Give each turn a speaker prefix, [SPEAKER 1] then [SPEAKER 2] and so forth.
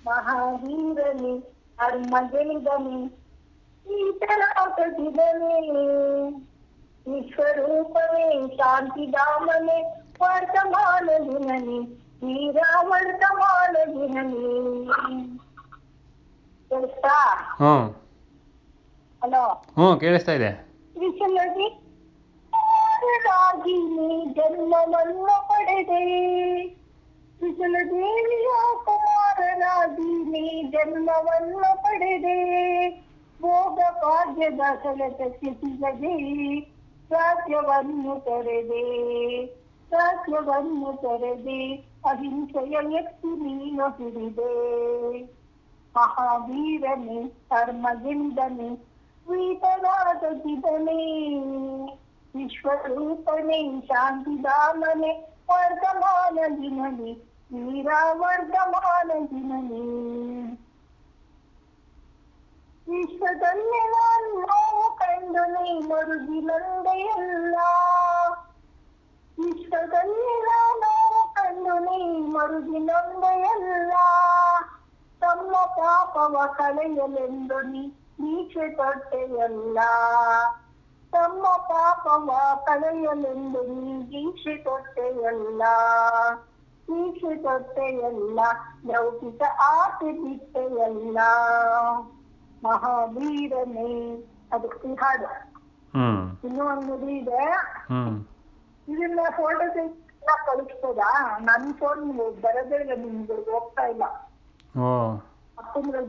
[SPEAKER 1] ಮಹಾವೀರನೇ ಧರ್ಮಗೆಳಿದನೆ ಈತನಾಟದಿದನೆ ವಿಶ್ವರೂಪವೇ ಶಾಂತಿಧಾಮನೆ ವರ್ತಮಾನ ದಿನನೆ ವೀರ ವರ್ತಮಾನ ದಿನನೆ ಕೇಳಿಸ್ತಾ
[SPEAKER 2] ಹ್ಞೂ
[SPEAKER 1] ಹಲೋ
[SPEAKER 2] ಹ್ಞೂ ಕೇಳಿಸ್ತಾ ಇದೆ
[SPEAKER 1] ವಿಷಯದಿ ಕುಮಾರನಾಗಿ ನೀ ಜನ್ಮವನ್ನು ಪಡೆದೆ ವಿಶಲದೇವಿಯ ಕುಮಾರನಾಗಿ ನೀ ಜನ್ಮವನ್ನು ಪಡೆದೆ ಭೋಗ ಭಾಗ್ಯದ ಸೆಳೆತಕ್ಕೆ ಸಿಗದೆ ರಾಜ್ಯವನ್ನು ತೊರೆದೆ ರಾಜ್ಯವನ್ನು ತೊರೆದೆ ಅಹಿಂಸೆಯ ಎತ್ತಿ ನೀನು ಹಿಡಿದೆ ಮಹಾವೀರನೇ ಧರ್ಮಗೆಂದನೆ ವೀತನಾದ ಜಿದನೆ ವಿಶ್ವರೂಪನೆ ಶಾಂತಿಧಾಮನೆ ವರ್ಧಮಾನ ದಿನನೆ ವೀರ ವರ್ಧಮಾನ ದಿನನೆ ವಿಶ್ವದಲ್ಲಿ ನಾನು ನೋವು ಕಂಡು ನೀ ಮರುಗಿನಂದೆಯಲ್ಲ ವಿಶ್ವದಲ್ಲಿ ನಾನು ಕಂಡು ನೀ ಮರುಗಿನಂದೆಯಲ್ಲ ತಮ್ಮ ಪಾಪವ ಕಳೆಯಲೆಂದು ನೀ ದೀಕ್ಷೆ ತೊಟ್ಟೆಯಲ್ಲ ತಮ್ಮ ಪಾಪವ ಕಳೆಯಲೆಂದು ನೀ ದೀಕ್ಷೆ ತೊಟ್ಟೆಯಲ್ಲ ದೀಕ್ಷೆ ತೊಟ್ಟೆಯಲ್ಲ ಲೌಕಿಕ ಆಸೆ ಬಿಟ್ಟೆಯಲ್ಲ ಮಹಾವೀರನೇ ಅದು ಈ ಹಾಡು
[SPEAKER 2] ಹ್ಞೂ
[SPEAKER 1] ಇನ್ನೂ ಒಂದು ಇದೆ
[SPEAKER 2] ಹ್ಞೂ
[SPEAKER 1] ಇದನ್ನ ಫೋಟೋ ಎಲ್ಲ ಕಳಿಸ್ಬೋದಾ ನನ್ನ ಫೋನ್ ಬರೋದೇ ಇಲ್ಲ ನಿಮ್ಗೆ ಹೋಗ್ತಾ ಇಲ್ಲ
[SPEAKER 2] ಓ
[SPEAKER 1] ಅಪ್ಪಂದ್ರೆ